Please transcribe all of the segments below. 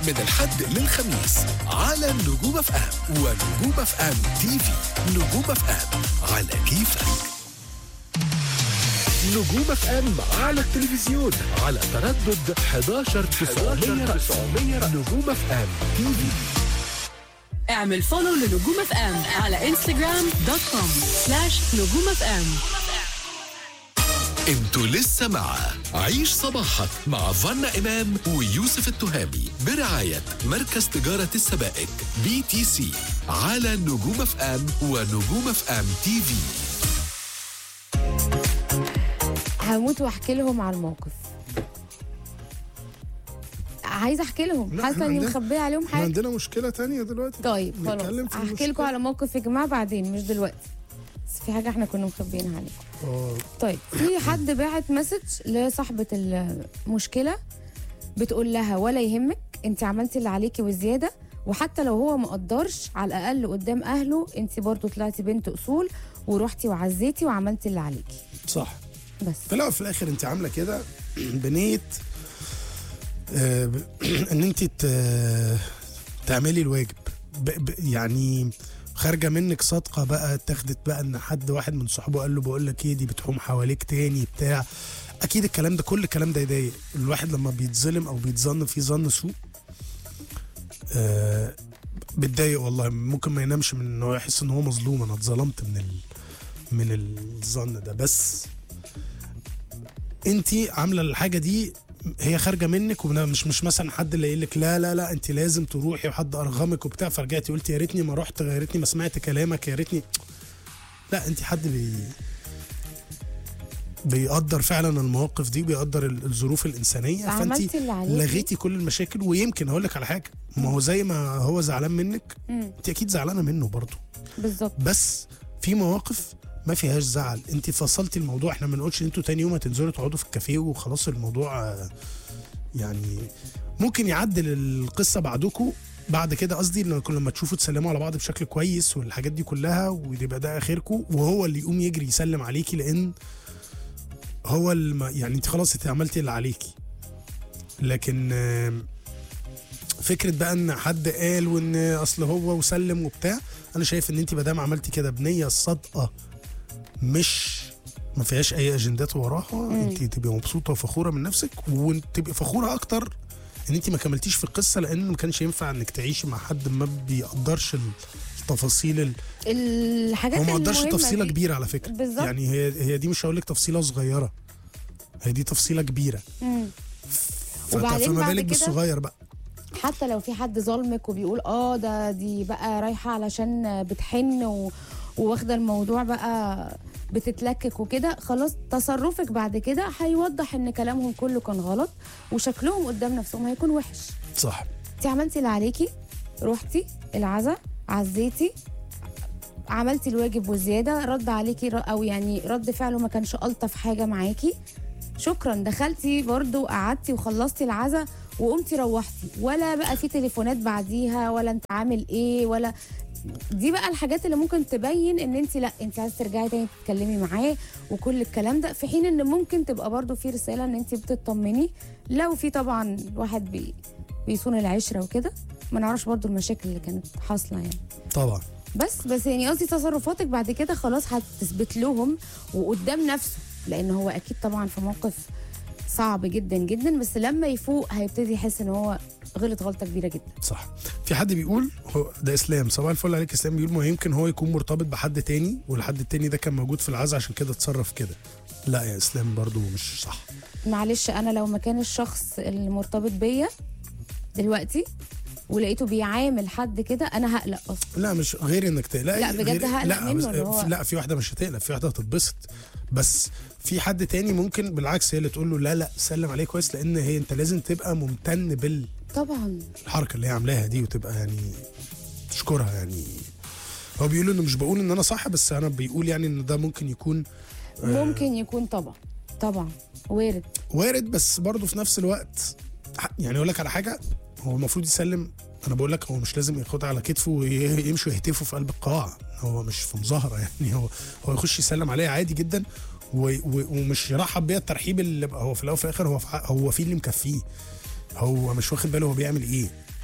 من الحد للخميس على نجوم اف ام ونجوم اف ام تي في نجوم اف ام على كيفك نجوم اف ام على التلفزيون على تردد 11 900 نجوم اف ام تي في اعمل فولو لنجوم اف ام على انستغرام دوت كوم سلاش نجوم اف ام انتوا لسه مع عيش صباحك مع فنا امام ويوسف التهامي برعايه مركز تجاره السبائك بي تي سي على نجوم اف ام ونجوم اف ام تي في هموت واحكي لهم على الموقف عايزه احكي لهم لا، حاسه إحنا اني عندنا- مخبيه عليهم احنا حاجه عندنا مشكلة تانية دلوقتي طيب خلاص نتكلم في هحكي المشكلة. لكم على موقف يا جماعه بعدين مش دلوقتي بس في حاجه احنا كنا مخبيينها عليكم اه طيب في حد باعت مسج لصاحبه المشكله بتقول لها ولا يهمك انت عملتي اللي عليكي وزياده وحتى لو هو مقدرش على الاقل قدام اهله انت برضو طلعتي بنت اصول ورحتي وعزيتي وعملتي اللي عليكي صح بس في الاول وفي الاخر انت عامله كده بنيه آه، ب- ان انت ت- تعملي الواجب ب- ب- يعني خارجه منك صادقه بقى اتاخدت بقى ان حد واحد من صحابه قال له بقول لك ايه دي بتحوم حواليك تاني بتاع اكيد الكلام ده كل الكلام ده يضايق الواحد لما بيتظلم او بيتظن فيه ظن سوء آه بتضايق والله ممكن ما ينامش من ان هو يحس ان هو مظلوم انا اتظلمت من ال من الظن ده بس انت عامله الحاجه دي هي خارجه منك ومش مش مثلا حد اللي يقول لك لا لا لا انت لازم تروحي وحد ارغمك وبتاع فرجعتي قلت يا ريتني ما رحت يا ريتني ما سمعت كلامك يا ريتني لا انت حد بي بيقدر فعلا المواقف دي بيقدر ال- الظروف الانسانيه فانت عملتي اللي عليكي. لغيتي كل المشاكل ويمكن اقول لك على حاجه ما هو زي ما هو زعلان منك مم. انت اكيد زعلانه منه برضه بالظبط بس في مواقف ما فيهاش زعل انت فصلتي الموضوع احنا ما نقولش ان انتوا تاني يوم هتنزلوا تقعدوا في الكافيه وخلاص الموضوع آه، يعني ممكن يعدل القصه بعدكم بعد كده قصدي لما كل ما تشوفوا تسلموا على بعض بشكل كويس والحاجات دي كلها ويبقى ده اخركم وهو اللي يقوم يجري يسلم عليكي لان هو الم... يعني انت خلاص انت عملتي اللي عليكي لكن آم، فكره بقى ان حد قال وان اصل هو وسلم وبتاع انا شايف ان انت ما دام عملتي كده بنيه صادقه مش ما فيهاش اي اجندات وراها انت تبقي مبسوطه وفخوره من نفسك وتبقي فخوره اكتر ان انت ما كملتيش في القصه لان ما كانش ينفع انك تعيشي مع حد ما بيقدرش التفاصيل ال... الحاجات هو ما قدرش المهمة تفصيله دي- كبيره على فكره بالظبط. يعني هي هي دي مش هقول لك تفصيله صغيره هي دي تفصيله كبيره مم. ف- وبعدين فما بعد بالك كده- بالصغير بقى حتى لو في حد ظلمك وبيقول اه ده دي بقى رايحه علشان بتحن و... واخده الموضوع بقى بتتلكك وكده خلاص تصرفك بعد كده هيوضح ان كلامهم كله كان غلط وشكلهم قدام نفسهم هيكون وحش صح انت عملتي اللي عليكي رحتي العزا عزيتي عملتي الواجب وزياده رد عليكي ر- او يعني رد فعله ما كانش الطف حاجه معاكي شكرا دخلتي برضو قعدتي وخلصتي العزا وقمتي روحتي ولا بقى في تليفونات بعديها ولا انت عامل ايه ولا دي بقى الحاجات اللي ممكن تبين ان انت لا انت عايزه ترجعي تاني تتكلمي معاه وكل الكلام ده في حين ان ممكن تبقى برضو في رساله ان انت بتطمني لو في طبعا واحد بي بيصون العشره وكده ما نعرفش برضو المشاكل اللي كانت حاصله يعني طبعا بس بس يعني قصدي تصرفاتك بعد كده خلاص هتثبت لهم وقدام نفسه لان هو اكيد طبعا في موقف صعب جدا جدا بس لما يفوق هيبتدي يحس ان هو غلط غلطه كبيره جدا صح في حد بيقول هو ده اسلام صباح الفل عليك اسلام بيقول ما يمكن هو يكون مرتبط بحد تاني والحد التاني ده كان موجود في العزا عشان كده اتصرف كده لا يا اسلام برضو مش صح معلش انا لو مكان الشخص المرتبط بيا دلوقتي ولقيته بيعامل حد كده انا هقلق اصلا لا مش غير انك تقلق لا، بجد هقلق منه بس- اللي هو- لا في واحده مش هتقلق في واحده هتتبسط بس في حد تاني ممكن بالعكس هي اللي تقول له لا لا سلم عليه كويس لان هي انت لازم تبقى ممتن طبعا بالحركه اللي هي عاملاها دي وتبقى يعني تشكرها يعني هو بيقول انه مش بقول ان انا صح بس انا بيقول يعني ان ده ممكن يكون ممكن يكون طبعا طبعا وارد وارد بس برضه في نفس الوقت ح- يعني اقول لك على حاجه هو المفروض يسلم انا بقول لك هو مش لازم ياخدها على كتفه ويمشوا يهتفوا في قلب القاعه هو مش في مظاهره يعني هو هو يخش يسلم عليها عادي جدا و و ومش يرحب بيها الترحيب اللي بقى هو في الاول وفي الاخر هو في ح- هو في اللي مكفيه هو مش واخد باله هو بيعمل ايه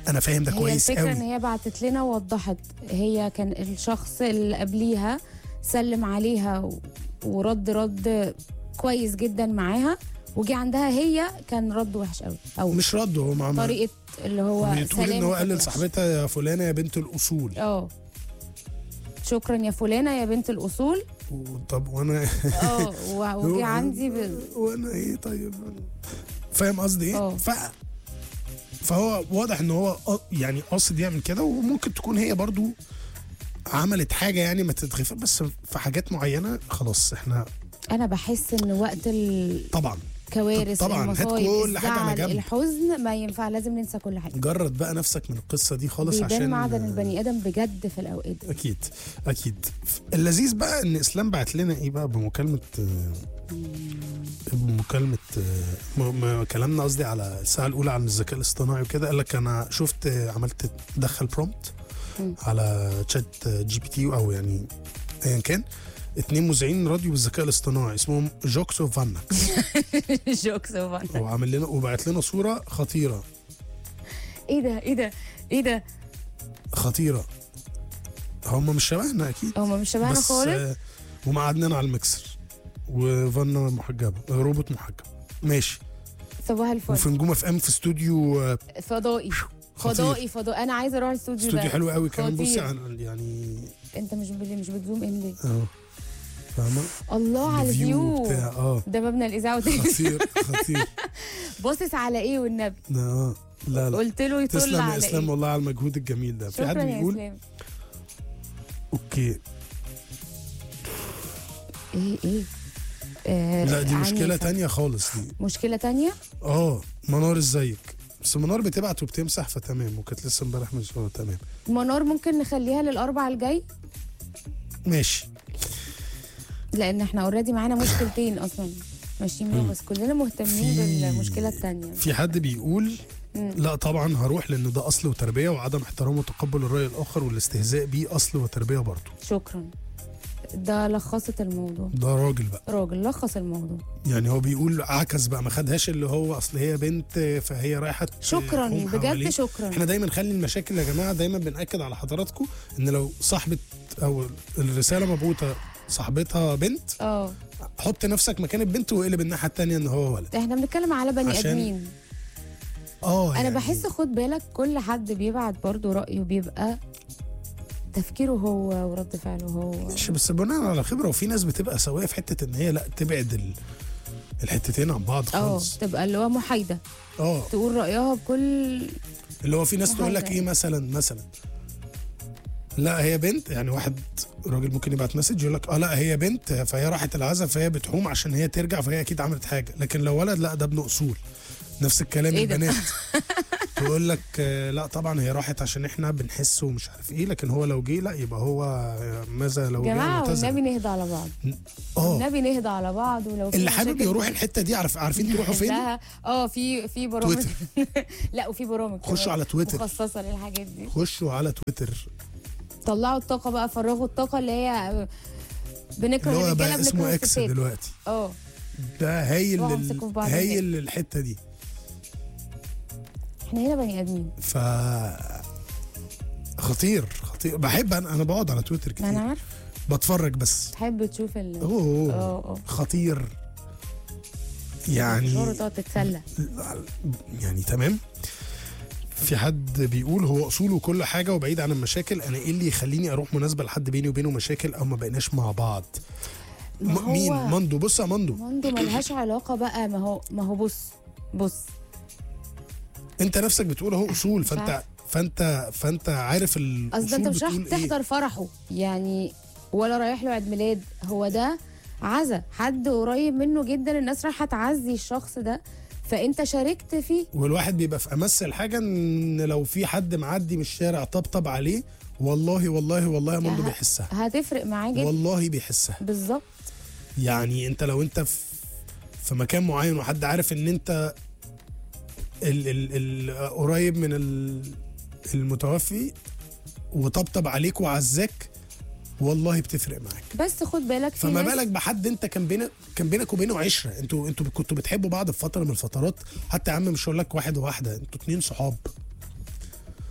انا فاهم ده هي كويس الفكره ان قوي هي بعتت لنا ووضحت هي كان الشخص اللي قبليها سلم عليها و- ورد رد كويس جدا معاها وجي عندها هي كان رد وحش قوي او مش رد هو مع طريقه اللي هو بتقول ان سلام هو قال كانت وحشة. لصاحبتها يا فلانه يا بنت الاصول اه شكرا يا فلانه يا بنت الاصول طب وانا اه و- وجي عندي ب... وانا ايه طيب فاهم قصدي ايه؟ اه. ف فهو واضح ان هو ق- يعني قاصد يعمل كده وممكن تكون هي برضو عملت حاجه يعني ما تتغفر بس في حاجات معينه خلاص احنا انا بحس ان وقت ال... طبعا كوارث طبعاً، هات المصايب كل حاجة على الزعل جنب. الحزن ما ينفع لازم ننسى كل حاجه جرد بقى نفسك من القصه دي خالص بيبان عشان معدن البني ادم بجد في الاوقات دي اكيد اكيد اللذيذ بقى ان اسلام بعت لنا ايه بقى بمكالمه آه، بمكالمه آه، م- م- كلامنا قصدي على الساعه الاولى عن الذكاء الاصطناعي وكده قال لك انا شفت آه، عملت دخل برومبت مم. على تشات جي بي تي او يعني ايا كان اتنين مذيعين راديو بالذكاء الاصطناعي اسمهم جوكس وفانكس جوكس وفن. وعامل لنا وبعت لنا صوره خطيره ايه ده ايه ده ايه ده خطيره هم مش شبهنا اكيد هما مش شبهنا بس خالص آه، ومقعدنا على المكسر وفنا محجبه آه، روبوت محجب ماشي صباح الفل وفي نجوم اف ام في استوديو آه، فضائي خطير. فضائي فضائي انا عايزه اروح الاستوديو ده استوديو حلو قوي كمان بصي خطير. عن يعني انت مش بلي مش بتزوم ان ليه اه فاهمه الله على الفيو بتاع اه ده مبنى الاذاعه والتلفزيون خطير خطير باصص على ايه والنبي ده اه لا لا قلت له يطل تسلم يا على اسلام ايه والله على المجهود الجميل ده في حد شكرا يا بيقول اسلام اوكي ايه ايه آه لا دي مشكله عنيفة. تانية خالص دي مشكله تانية اه منار ازيك بس منار بتبعت وبتمسح فتمام وكانت لسه امبارح مش اه تمام منار ممكن نخليها للاربع الجاي ماشي لان احنا اوريدي معانا مشكلتين اصلا ماشيين بيهم بس كلنا مهتمين في- بالمشكله التانية في حد بيقول مم. لا طبعا هروح لان ده اصل وتربيه وعدم احترام وتقبل الراي الاخر والاستهزاء بيه اصل وتربيه برضه شكرا ده لخصت الموضوع ده راجل بقى راجل لخص الموضوع يعني هو بيقول عكس بقى ما خدهاش اللي هو اصل هي بنت فهي رايحه شكرا تحوم بجد حواليه. شكرا احنا دايما نخلي المشاكل يا جماعه دايما بناكد على حضراتكم ان لو صاحبه او الرساله مبعوثه صاحبتها بنت اه حط نفسك مكان البنت واقلب الناحيه الثانيه ان هو ولد احنا بنتكلم على بني عشان ادمين اه انا يعني بحس خد بالك كل حد بيبعت برضو رايه بيبقى تفكيره هو ورد فعله هو ماشي بس بناء على خبره وفي ناس بتبقى سويه في حته ان هي لا تبعد ال... الحتتين عن بعض اه خالص تبقى اللي هو محايده اه تقول رايها بكل اللي هو في ناس تقول لك محايدة. ايه مثلا مثلا لا هي بنت يعني واحد راجل ممكن يبعت مسج يقول لك اه لا هي بنت فهي راحت العزا فهي بتحوم عشان هي ترجع فهي اكيد عملت حاجه لكن لو ولد لا ده ابن اصول نفس الكلام إيه ده؟ البنات تقول لك آه، لا طبعا هي راحت عشان احنا بنحس ومش عارف ايه لكن هو لو جه لا يبقى هو آه، ماذا لو جه جماعه معتذر. والنبي نهدى على بعض اه والنبي نهدى على بعض ولو في اللي حابب مشاكل يروح الحته دي عارف عارفين تروحوا فين نحلها. اه في في برامج تويتر. لا وفي برامج خشوا كمان على تويتر مخصصه للحاجات دي خشوا على تويتر طلعوا الطاقه بقى فرغوا الطاقه اللي هي بنكره اللي هو الرجاله بقى اسمه بنكره اكس الستات دلوقتي اه ده هايل روحوا لل... امسكوا في بعض هايل للحته دي احنا هنا بني ادمين ف خطير خطير بحب انا انا بقعد على تويتر ما انا كتير عارف بتفرج بس تحب تشوف ال اوه اه اه خطير شهور يعني تقعد تتسلى يعني تمام في حد بيقول هو اصوله وكل حاجه وبعيد عن المشاكل انا ايه اللي يخليني اروح مناسبه لحد بيني وبينه مشاكل او ما بقيناش مع بعض ما م- مين هو- مندو بص يا مندو مندو ملهاش علاقه بقى ما هو ما هو بص بص انت نفسك بتقول اهو اصول فانت عارفة. فانت فانت عارف الاصول اصل انت مش رايح بتقول إيه. تحضر فرحه يعني ولا رايح له عيد ميلاد هو ده عزا حد قريب منه جدا الناس رايحه تعزي الشخص ده فانت شاركت فيه والواحد بيبقى في امس الحاجه ان لو في حد معدي من الشارع طبطب عليه والله والله والله يا مندو ه- بيحسها هتفرق معاه جدا والله بيحسها بالظبط يعني انت لو انت في في مكان معين وحد عارف ان انت ال ال ال قريب من ال المتوفي وطبطب عليك وعزاك والله بتفرق معاك بس خد بالك في فما ناس- بالك بحد انت كان بينك كان بينك وبينه عشره انتوا انتوا كنتوا بتحبوا بعض في فتره من الفترات حتى يا عم مش هقول لك واحد وواحده انتوا اتنين صحاب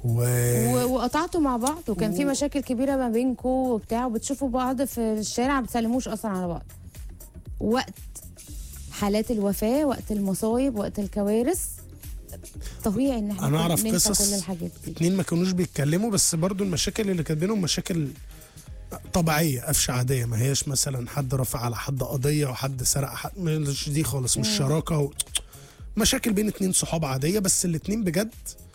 و... و- وقطعتوا مع بعض وكان في مشاكل كبيره ما بينكم وبتاع وبتشوفوا بعض في الشارع ما بتسلموش اصلا على بعض وقت حالات الوفاه وقت المصايب وقت الكوارث طبيعي ان احنا انا اعرف ننسى قصص كل الحاجات دي اتنين ما كانوش بيتكلموا بس برضو المشاكل اللي كانت بينهم مشاكل طبيعيه قفشه عاديه ما هياش مثلا حد رفع على حد قضيه وحد سرق حد مش دي خالص مش شراكه و... مشاكل بين اتنين صحاب عاديه بس الاتنين بجد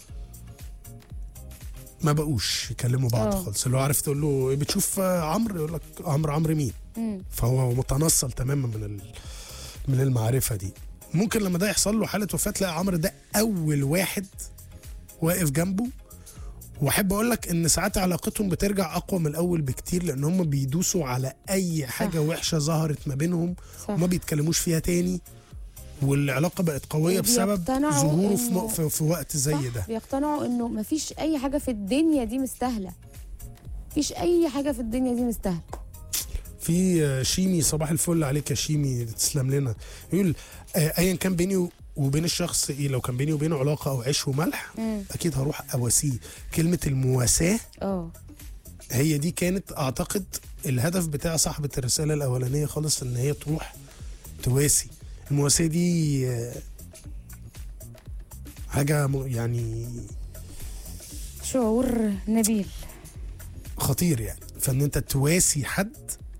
ما بقوش يكلموا بعض اه. خالص اللي هو عارف تقول له إيه بتشوف آه، عمرو يقول لك عمرو عمرو مين مم. فهو متنصل تماما من ال... من المعرفه دي ممكن لما ده يحصل له حاله وفاه تلاقي عمرو ده اول واحد واقف جنبه واحب اقول لك ان ساعات علاقتهم بترجع اقوى من الاول بكتير لان هم بيدوسوا على اي حاجه وحشه ظهرت ما بينهم صح. وما بيتكلموش فيها تاني والعلاقه بقت قويه بسبب وبيقتنعوا ظهوره في, إنه- م... في, في وقت زي صح ده بيقتنعوا انه مفيش اي حاجه في الدنيا دي مستاهله مفيش اي حاجه في الدنيا دي مستاهله في آه، شيمي صباح الفل عليك يا شيمي تسلم لنا يقول آه، ايا كان بيني وبين الشخص ايه لو كان بيني وبينه علاقه او عيش وملح مم. اكيد هروح اواسيه كلمه المواساه اه هي دي كانت اعتقد الهدف بتاع صاحبه الرساله الاولانيه خالص ان هي تروح تواسي المواساه دي آه، حاجه م- يعني شعور نبيل خطير يعني فان انت تواسي حد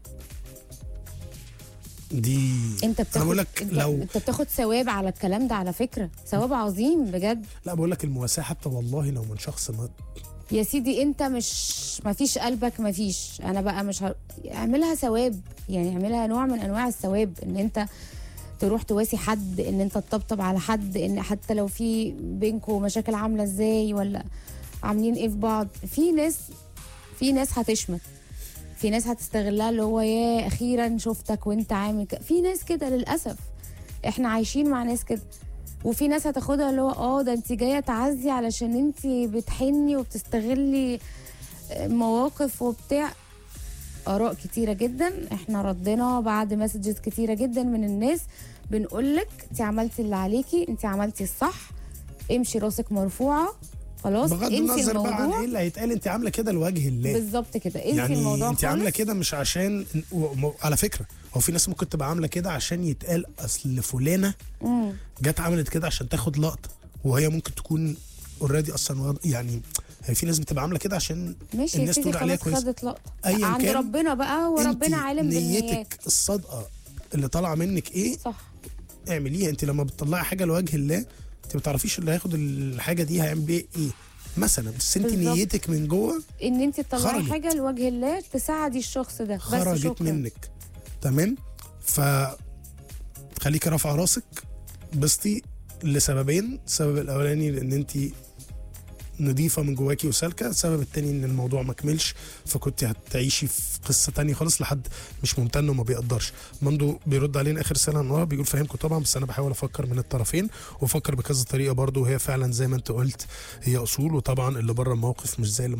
دي انت انا بتاخد بقول لك انت, لو انت بتاخد ثواب على الكلام ده على فكره ثواب عظيم بجد لا بقول لك المواساه حتى والله لو من شخص ما يا سيدي انت مش ما فيش قلبك ما فيش انا بقى مش ه... اعملها ثواب يعني اعملها نوع من انواع الثواب ان انت تروح تواسي حد ان انت تطبطب على حد ان حتى لو في بينكم مشاكل عامله ازاي ولا عاملين ايه في بعض في ناس في ناس هتشمت في ناس هتستغلها اللي هو يا اخيرا شفتك وانت عامل كده في ناس كده للاسف احنا عايشين مع ناس كده وفي ناس هتاخدها اللي هو اه ده انت جايه تعزي علشان انت بتحني وبتستغلي مواقف وبتاع اراء كتيره جدا احنا ردنا بعد مسجز كتيره جدا من الناس بنقول لك انت عملتي اللي عليكي انت عملتي الصح امشي راسك مرفوعه خلاص بغض انسي النظر بقى عن الموضوع ايه اللي هيتقال انت عامله كده لوجه الله بالظبط كده انسي يعني الموضوع انت عامله خالص. كده مش عشان و- م- على فكره هو في ناس ممكن تبقى عامله كده عشان يتقال اصل فلانه مم. جت عملت كده عشان تاخد لقطه وهي ممكن تكون اوريدي اصلا واض- يعني هي في ناس بتبقى عامله كده عشان ماشي يا الناس سيدي تقول عليها خلاص كويس خدت لقطه أياً عند كان، ربنا بقى انت وربنا عالم بالنيات نيتك الصادقه اللي طالعه منك ايه صح اعمليها انت لما بتطلعي حاجه لوجه الله انت ما تعرفيش اللي هياخد الحاجه دي هيعمل بيها ايه مثلا بس انت بالظبط. نيتك من جوه ان انت تطلعي خرجت. حاجه لوجه الله تساعدي الشخص ده بس خرجت شكرا منك تمام ف خليكي رافعه راسك بسطي لسببين السبب الاولاني لان انت نظيفه من جواكي وسالكه السبب التاني ان الموضوع ما كملش فكنت هتعيشي في قصه تانية خالص لحد مش ممتن وما بيقدرش مندو بيرد علينا اخر رساله النهارده بيقول فاهمكم طبعا بس انا بحاول افكر من الطرفين وافكر بكذا طريقه برضو وهي فعلا زي ما انت قلت هي اصول وطبعا اللي بره الموقف مش زي اللي